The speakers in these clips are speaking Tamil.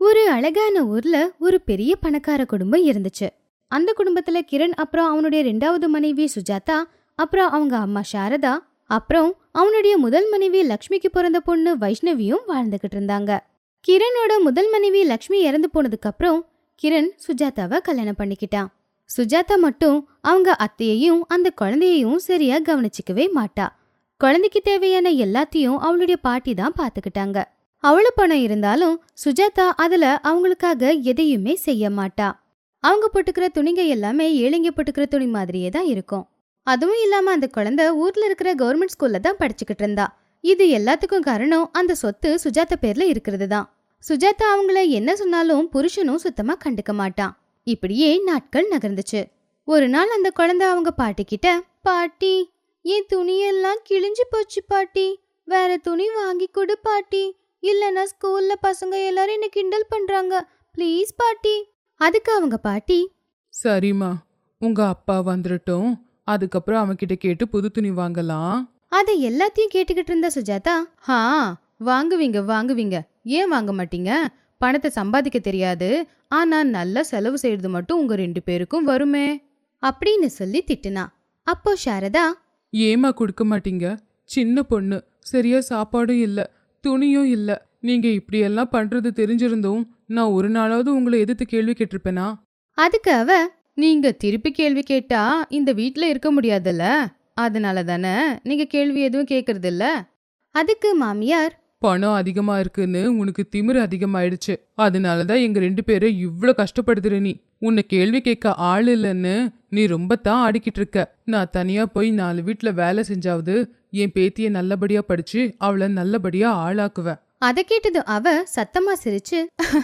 ஒரு அழகான ஊர்ல ஒரு பெரிய பணக்கார குடும்பம் இருந்துச்சு அந்த குடும்பத்துல கிரண் அப்புறம் அவனுடைய ரெண்டாவது மனைவி சுஜாதா அப்புறம் அவங்க அம்மா சாரதா அப்புறம் அவனுடைய முதல் மனைவி லக்ஷ்மிக்கு பிறந்த பொண்ணு வைஷ்ணவியும் வாழ்ந்துகிட்டு இருந்தாங்க கிரணோட முதல் மனைவி லக்ஷ்மி இறந்து போனதுக்கு அப்புறம் கிரண் சுஜாதாவை கல்யாணம் பண்ணிக்கிட்டான் சுஜாதா மட்டும் அவங்க அத்தையையும் அந்த குழந்தையையும் சரியா கவனிச்சுக்கவே மாட்டா குழந்தைக்கு தேவையான எல்லாத்தையும் அவளுடைய பாட்டி தான் பாத்துக்கிட்டாங்க அவ்வளவு பணம் இருந்தாலும் சுஜாதா அதுல அவங்களுக்காக எதையுமே செய்ய மாட்டா அவங்க போட்டுக்கிற துணிங்க எல்லாமே ஏழைங்க போட்டுக்கிற துணி மாதிரியே தான் இருக்கும் அதுவும் இல்லாம அந்த குழந்தை ஊர்ல இருக்கிற கவர்மெண்ட் ஸ்கூல்ல தான் படிச்சுக்கிட்டு இருந்தா இது எல்லாத்துக்கும் காரணம் அந்த சொத்து சுஜாதா பேர்ல இருக்கிறது தான் சுஜாதா அவங்கள என்ன சொன்னாலும் புருஷனும் சுத்தமா கண்டுக்க மாட்டான் இப்படியே நாட்கள் நகர்ந்துச்சு ஒரு நாள் அந்த குழந்தை அவங்க பாட்டி கிட்ட பாட்டி என் துணியெல்லாம் கிழிஞ்சு போச்சு பாட்டி வேற துணி வாங்கி கொடு பாட்டி இல்லனா ஸ்கூல்ல பசங்க எல்லாரும் என்ன கிண்டல் பண்றாங்க ப்ளீஸ் பாட்டி அதுக்கு அவங்க பாட்டி சரிம்மா உங்க அப்பா வந்துடட்டும் அதுக்கப்புறம் அவன்கிட்ட கேட்டு புது துணி வாங்கலாம் அதை எல்லாத்தையும் கேட்டுக்கிட்டு இருந்த சுஜாதா ஹா வாங்குவீங்க வாங்குவீங்க ஏன் வாங்க மாட்டீங்க பணத்தை சம்பாதிக்க தெரியாது ஆனா நல்லா செலவு செய்யறது மட்டும் உங்க ரெண்டு பேருக்கும் வருமே அப்படின்னு சொல்லி திட்டுனா அப்போ சாரதா ஏமா கொடுக்க மாட்டீங்க சின்ன பொண்ணு சரியா சாப்பாடும் இல்ல துணியும் இல்ல நீங்க இப்படியெல்லாம் பண்றது தெரிஞ்சிருந்தும் நான் ஒரு நாளாவது உங்களை எதிர்த்து கேள்வி கேட்டிருப்பேனா அதுக்கு அவ நீங்க திருப்பி கேள்வி கேட்டா இந்த வீட்ல இருக்க முடியாதுல்ல அதனால தானே நீங்க கேள்வி எதுவும் கேக்குறது இல்ல அதுக்கு மாமியார் பணம் அதிகமா இருக்குன்னு உனக்கு திமிரு அதிகமாயிடுச்சு அதனாலதான் எங்க ரெண்டு பேரை இவ்ளோ கஷ்டப்படுத்துற நீ உன்னை கேள்வி கேட்க ஆள் இல்லைன்னு நீ ரொம்ப தான் ஆடிக்கிட்டு இருக்க நான் தனியா போய் நாலு வீட்ல வேலை செஞ்சாவது என் பேத்திய நல்லபடியா படிச்சு அவளை நல்லபடியா ஆளாக்குவேன் அதை கேட்டதும் அவ சத்தமா சிரிச்சு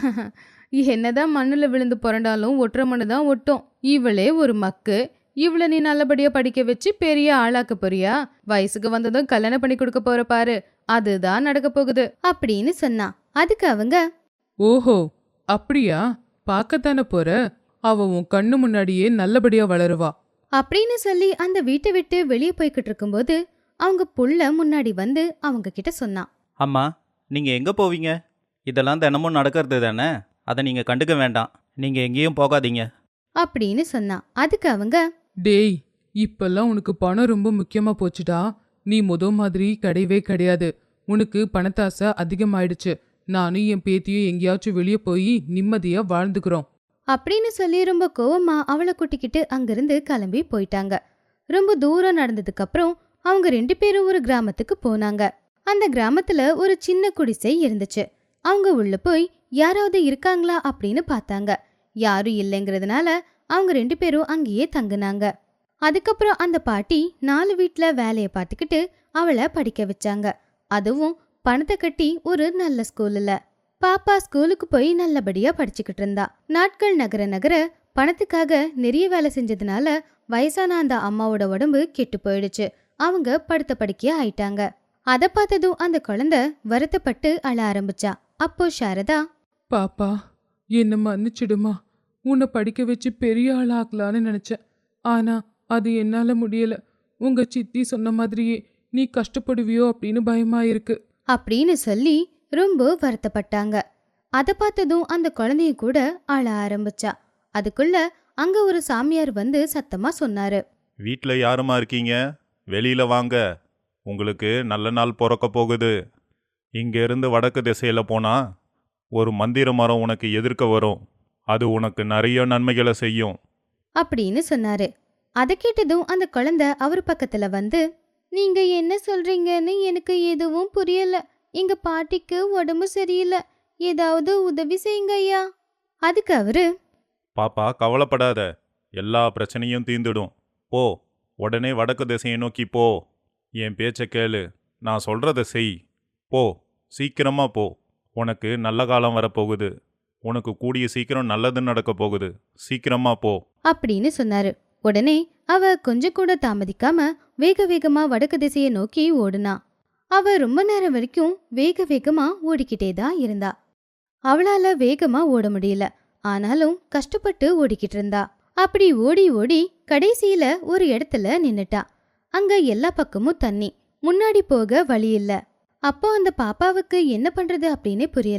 என்னதான் மண்ணுல விழுந்து புரண்டாலும் ஒட்டுற மண்ணு தான் ஒட்டும் இவளே ஒரு மக்கு இவள நீ நல்லபடியா படிக்க வச்சு பெரிய ஆளாக்க போறியா வயசுக்கு வந்ததும் கல்யாணம் பண்ணி கொடுக்க போற பாரு அதுதான் நடக்க போகுது அப்படின்னு சொன்னா அதுக்கு அவங்க ஓஹோ அப்படியா பார்க்கத்தானே போற அவ உன் கண்ணு முன்னாடியே நல்லபடியா வளருவா அப்படின்னு சொல்லி அந்த வீட்டை விட்டு வெளியே போய்கிட்டு இருக்கும்போது அவங்க புள்ள முன்னாடி வந்து அவங்க கிட்ட சொன்னான் அம்மா நீங்கள் எங்கே போவீங்க இதெல்லாம் தினமும் நடக்கிறது தானே அதை நீங்கள் கண்டுக்க வேண்டாம் நீங்கள் எங்கேயும் போகாதீங்க அப்படின்னு சொன்னான் அதுக்கு அவங்க டேய் இப்பெல்லாம் உனக்கு பணம் ரொம்ப முக்கியமா போச்சுடா நீ முத மாதிரி கிடையவே கிடையாது உனக்கு பணத்தாசை அதிகமாயிடுச்சு நானும் என் பேத்தியும் எங்கேயாச்சும் வெளியே போய் நிம்மதியா வாழ்ந்துக்கிறோம் அப்படின்னு சொல்லி ரொம்ப கோவமா அவளை கூட்டிக்கிட்டு அங்கிருந்து கிளம்பி போயிட்டாங்க ரொம்ப தூரம் நடந்ததுக்கு அப்புறம் அவங்க ரெண்டு பேரும் ஒரு கிராமத்துக்கு போனாங்க அந்த கிராமத்துல ஒரு சின்ன குடிசை இருந்துச்சு அவங்க உள்ள போய் யாராவது இருக்காங்களா அப்படின்னு பார்த்தாங்க யாரும் இல்லைங்கிறதுனால அவங்க ரெண்டு பேரும் அங்கேயே தங்குனாங்க அதுக்கப்புறம் அந்த பாட்டி நாலு வீட்ல வேலையை பார்த்துக்கிட்டு அவளை படிக்க வச்சாங்க அதுவும் பணத்தை கட்டி ஒரு நல்ல ஸ்கூல்ல பாப்பா ஸ்கூலுக்கு போய் நல்லபடியா படிச்சுக்கிட்டு இருந்தா நாட்கள் நகர நகர பணத்துக்காக நிறைய வேலை செஞ்சதுனால வயசான அந்த அம்மாவோட உடம்பு கெட்டு போயிடுச்சு அவங்க படுத்த படுக்கையா ஆயிட்டாங்க அத பார்த்ததும் அந்த குழந்தை வருத்தப்பட்டு அழ ஆரம்பிச்சா அப்போ சாரதா பாப்பா என்ன மன்னிச்சிடுமா உன்னை படிக்க வச்சு பெரிய ஆளாக்கலான்னு நினைச்சேன் ஆனா அது என்னால முடியல உங்க சித்தி சொன்ன மாதிரியே நீ கஷ்டப்படுவியோ அப்படின்னு பயமா இருக்கு அப்படின்னு சொல்லி ரொம்ப வருத்தப்பட்டாங்க அத பார்த்ததும் அந்த குழந்தையும் கூட அழ ஆரம்பிச்சா அதுக்குள்ள அங்க ஒரு சாமியார் வந்து சத்தமா சொன்னாரு வீட்டில் யாருமா இருக்கீங்க வெளியில வாங்க உங்களுக்கு நல்ல நாள் பிறக்க போகுது இங்கேருந்து வடக்கு திசையில் போனா ஒரு மந்திர மரம் உனக்கு எதிர்க்க வரும் அது உனக்கு நிறைய நன்மைகளை செய்யும் அப்படின்னு சொன்னாரு அதை கேட்டதும் அந்த குழந்தை அவர் பக்கத்துல வந்து நீங்க என்ன சொல்றீங்கன்னு எனக்கு எதுவும் புரியல எங்க பாட்டிக்கு உடம்பு சரியில்லை ஏதாவது உதவி செய்யுங்க ஐயா அதுக்கு அவரு பாப்பா கவலைப்படாத எல்லா பிரச்சனையும் தீர்ந்துடும் போ உடனே வடக்கு திசையை நோக்கி போ என் பேச்சை கேளு நான் சொல்றத செய் போ சீக்கிரமா போ உனக்கு நல்ல காலம் வரப்போகுது உனக்கு கூடிய சீக்கிரம் நல்லது நடக்க போகுது சீக்கிரமா போ அப்படின்னு சொன்னாரு உடனே அவ கொஞ்சம் கூட தாமதிக்காம வேக வேகமா வடக்கு திசையை நோக்கி ஓடுனா அவ ரொம்ப நேரம் வரைக்கும் வேக வேகமா ஓடிக்கிட்டே தான் இருந்தா அவளால வேகமா ஓட முடியல ஆனாலும் கஷ்டப்பட்டு ஓடிக்கிட்டு இருந்தா அப்படி ஓடி ஓடி கடைசியில ஒரு இடத்துல நின்னுட்டா அங்க எல்லா பக்கமும் தண்ணி முன்னாடி போக வழி இல்ல அப்போ அந்த பாப்பாவுக்கு என்ன பண்றது அப்படின்னு புரியல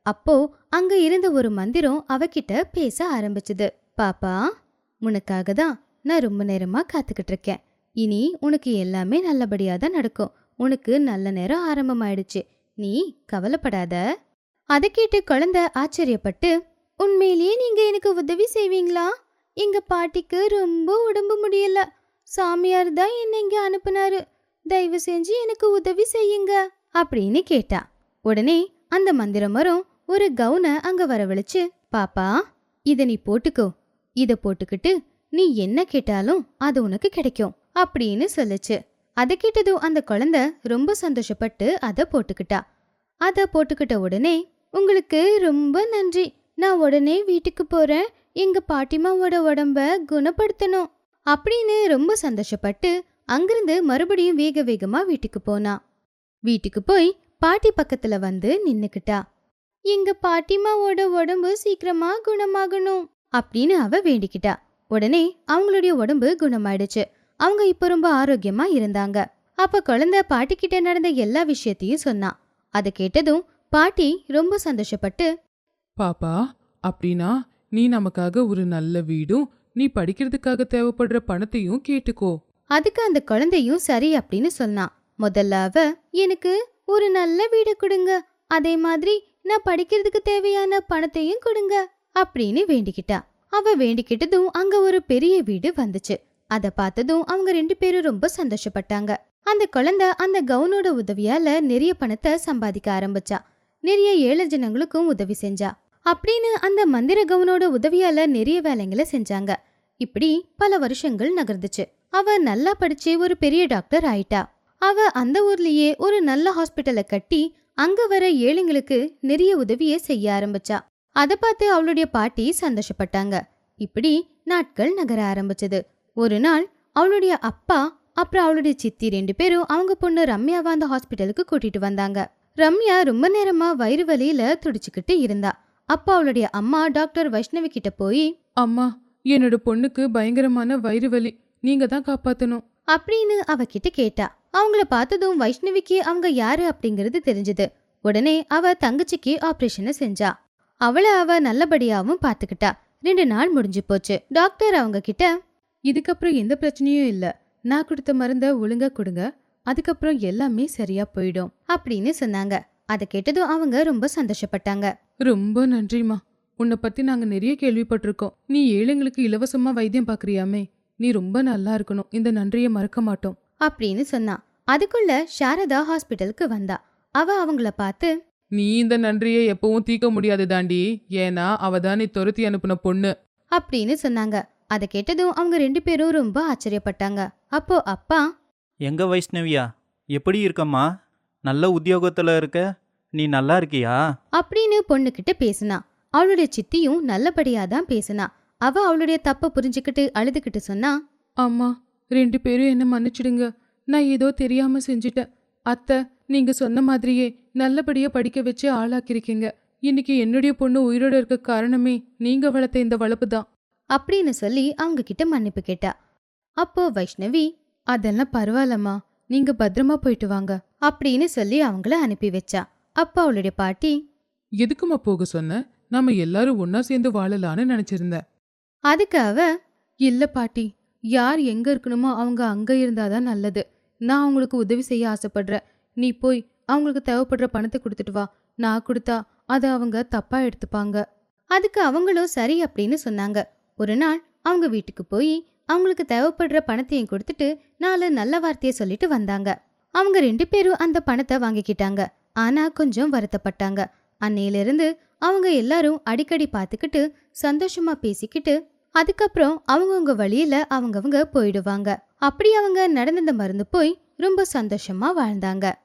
அப்போ அங்க இருந்த ஒரு மந்திரம் அவகிட்ட பேச ஆரம்பிச்சது பாப்பா உனக்காக தான் நான் ரொம்ப நேரமா காத்துக்கிட்டு இருக்கேன் இனி உனக்கு எல்லாமே நல்லபடியா தான் நடக்கும் உனக்கு நல்ல நேரம் ஆரம்பமாயிடுச்சு நீ கவலைப்படாத அதை கேட்டு குழந்தை ஆச்சரியப்பட்டு உண்மையிலேயே நீங்க எனக்கு உதவி செய்வீங்களா எங்க பாட்டிக்கு ரொம்ப உடம்பு முடியல சாமியார் தான் என்னை இங்க அனுப்புனாரு தயவு செஞ்சு எனக்கு உதவி செய்யுங்க அப்படின்னு கேட்டா உடனே அந்த மந்திர மரம் ஒரு கவுனை அங்க வரவழைச்சு பாப்பா இத நீ போட்டுக்கோ இத போட்டுக்கிட்டு நீ என்ன கேட்டாலும் அது உனக்கு கிடைக்கும் அப்படின்னு சொல்லுச்சு அதை கேட்டதும் அந்த குழந்தை ரொம்ப சந்தோஷப்பட்டு அதை போட்டுக்கிட்டா அதை போட்டுக்கிட்ட உடனே உங்களுக்கு ரொம்ப நன்றி நான் உடனே வீட்டுக்கு போறேன் எங்க பாட்டிமாவோட உடம்ப குணப்படுத்தணும் அப்படின்னு ரொம்ப சந்தோஷப்பட்டு அங்கிருந்து மறுபடியும் வேக வேகமா வீட்டுக்கு போனா வீட்டுக்கு போய் பாட்டி பக்கத்துல வந்து நின்னுக்கிட்டா எங்க பாட்டிமாவோட உடம்பு சீக்கிரமா குணமாகணும் அப்படின்னு அவ வேண்டிக்கிட்டா உடனே அவங்களுடைய உடம்பு குணமாயிடுச்சு அவங்க இப்ப ரொம்ப ஆரோக்கியமா இருந்தாங்க அப்ப குழந்தை பாட்டி கிட்ட நடந்த எல்லா விஷயத்தையும் சொன்னா அதை கேட்டதும் பாட்டி ரொம்ப சந்தோஷப்பட்டு பாப்பா அப்படின்னா நீ நமக்காக ஒரு நல்ல வீடும் நீ படிக்கிறதுக்காக தேவைப்படுற பணத்தையும் கேட்டுக்கோ அதுக்கு அந்த குழந்தையும் சரி அப்படின்னு சொன்னான் முதல்ல அவ எனக்கு ஒரு நல்ல வீடு கொடுங்க அதே மாதிரி நான் படிக்கிறதுக்கு தேவையான பணத்தையும் கொடுங்க அப்படின்னு வேண்டிக்கிட்டா அவ வேண்டிக்கிட்டதும் அங்க ஒரு பெரிய வீடு வந்துச்சு அத பார்த்ததும் அவங்க ரெண்டு பேரும் ரொம்ப சந்தோஷப்பட்டாங்க அந்த குழந்தை அந்த கவுனோட உதவியால நிறைய பணத்தை சம்பாதிக்க ஆரம்பிச்சா நிறைய ஏழை ஜனங்களுக்கும் உதவி செஞ்சா அப்படின்னு அந்த மந்திர கவுனோட உதவியால நிறைய வேலைங்களை செஞ்சாங்க இப்படி பல வருஷங்கள் நகர்ந்துச்சு அவ நல்லா படிச்சு ஒரு பெரிய டாக்டர் ஆயிட்டா அவ அந்த ஊர்லயே ஒரு நல்ல ஹாஸ்பிட்டலை கட்டி அங்க வர ஏழைங்களுக்கு நிறைய உதவியை செய்ய ஆரம்பிச்சா அத பார்த்து அவளுடைய பாட்டி சந்தோஷப்பட்டாங்க இப்படி நாட்கள் நகர ஆரம்பிச்சது ஒரு நாள் அவளுடைய அப்பா அப்புறம் அவளுடைய சித்தி ரெண்டு பேரும் அவங்க பொண்ணு ரம்யாவை அந்த ஹாஸ்பிட்டலுக்கு கூட்டிட்டு வந்தாங்க ரம்யா ரொம்ப நேரமா வயிறு வலியில துடிச்சுக்கிட்டு இருந்தா அப்ப அவளுடைய அம்மா டாக்டர் வைஷ்ணவி கிட்ட போய் அம்மா என்னோட பொண்ணுக்கு பயங்கரமான வயிறு வலி நீங்க தான் காப்பாத்தணும் அப்படின்னு அவகிட்ட கேட்டா அவங்கள பார்த்ததும் வைஷ்ணவிக்கு அவங்க யாரு அப்படிங்கறது தெரிஞ்சது உடனே அவ தங்கச்சிக்கு ஆபரேஷனை செஞ்சா அவளை அவ நல்லபடியாவும் பாத்துக்கிட்டா ரெண்டு நாள் முடிஞ்சு போச்சு டாக்டர் அவங்க கிட்ட இதுக்கப்புறம் எந்த பிரச்சனையும் இல்ல நான் கொடுத்த மருந்த ஒழுங்கா கொடுங்க அதுக்கப்புறம் எல்லாமே சரியா போயிடும் அப்படின்னு சொன்னாங்க அதை கேட்டதும் அவங்க ரொம்ப சந்தோஷப்பட்டாங்க ரொம்ப நன்றிம்மா உன்னை பத்தி நாங்க நிறைய கேள்விப்பட்டிருக்கோம் நீ ஏழைங்களுக்கு இலவசமா வைத்தியம் பாக்குறியாமே நீ ரொம்ப நல்லா இருக்கணும் இந்த நன்றியை மறக்க மாட்டோம் அப்படின்னு சொன்னா அதுக்குள்ள சாரதா ஹாஸ்பிட்டலுக்கு வந்தா அவ அவங்கள பார்த்து நீ இந்த நன்றியை எப்பவும் தீர்க்க முடியாது தாண்டி ஏன்னா அவ தான் நீ துரத்தி அனுப்புன பொண்ணு அப்படின்னு சொன்னாங்க அதை கேட்டதும் அவங்க ரெண்டு பேரும் ரொம்ப ஆச்சரியப்பட்டாங்க அப்போ அப்பா எங்க வைஷ்ணவியா எப்படி இருக்கம்மா நல்ல உத்தியோகத்தில் இருக்க நீ நல்லா இருக்கியா அப்படின்னு பொண்ணுகிட்ட பேசினா அவளுடைய சித்தியும் நல்லபடியா தான் பேசினா அவ அவளுடைய தப்ப புரிஞ்சுக்கிட்டு அழுதுகிட்டு சொன்னா அம்மா ரெண்டு பேரும் என்ன மன்னிச்சிடுங்க நான் ஏதோ தெரியாம செஞ்சிட்டேன் அத்தை நீங்க சொன்ன மாதிரியே நல்லபடியா படிக்க வச்சு ஆளாக்கிருக்கீங்க இன்னைக்கு என்னுடைய பொண்ணு உயிரோட இருக்க காரணமே நீங்க வளர்த்த இந்த வளர்ப்பு தான் அப்படின்னு சொல்லி அவங்க கிட்ட மன்னிப்பு கேட்டா அப்போ வைஷ்ணவி அதெல்லாம் பரவாயில்லம்மா நீங்க பத்திரமா போயிட்டு வாங்க அப்படின்னு சொல்லி அவங்கள அனுப்பி வச்சா அப்போ அவளுடைய பாட்டி எதுக்குமா போக சொன்ன நாம எல்லாரும் ஒன்னா சேர்ந்து வாழலான்னு நினைச்சிருந்தேன் அதுக்கு அவ இல்ல பாட்டி யார் எங்க இருக்கணுமோ அவங்க அங்க இருந்தாதான் நல்லது நான் அவங்களுக்கு உதவி செய்ய ஆசைப்படுறேன் நீ போய் அவங்களுக்கு தேவைப்படுற பணத்தை கொடுத்துட்டு வா நான் கொடுத்தா அதை அவங்க தப்பா எடுத்துப்பாங்க அதுக்கு அவங்களும் சரி அப்படின்னு சொன்னாங்க ஒரு நாள் அவங்க வீட்டுக்கு போய் அவங்களுக்கு தேவைப்படுற பணத்தையும் கொடுத்துட்டு நாலு நல்ல வார்த்தையை சொல்லிட்டு வந்தாங்க அவங்க ரெண்டு பேரும் அந்த பணத்தை வாங்கிக்கிட்டாங்க ஆனா கொஞ்சம் வருத்தப்பட்டாங்க அன்னையிலிருந்து அவங்க எல்லாரும் அடிக்கடி பார்த்துக்கிட்டு சந்தோஷமா பேசிக்கிட்டு அதுக்கப்புறம் அவங்கவுங்க வழியில அவங்கவங்க போயிடுவாங்க அப்படி அவங்க நடந்தத மறந்து போய் ரொம்ப சந்தோஷமா வாழ்ந்தாங்க